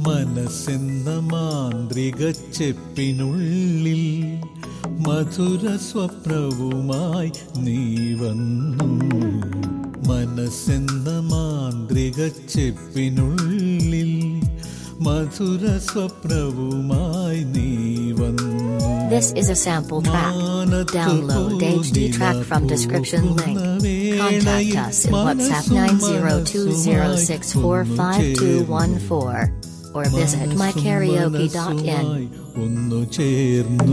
മനസ്സെന്ന മാന്ത്രിക ചെപ്പിനുള്ളിൽ മധുര സ്വപ്നവുമായി നീ വന്നു മനസ്സെന്ന മാന്ത്രിക ചെപ്പിനുള്ളിൽ മധുര സ്വപ്നവുമായി നീ വന്നു This is a sample track. Download HD track from description link. Contact us in WhatsApp 9020645214 or visit mykaraoke.in. ഒന്നു ചേർന്നു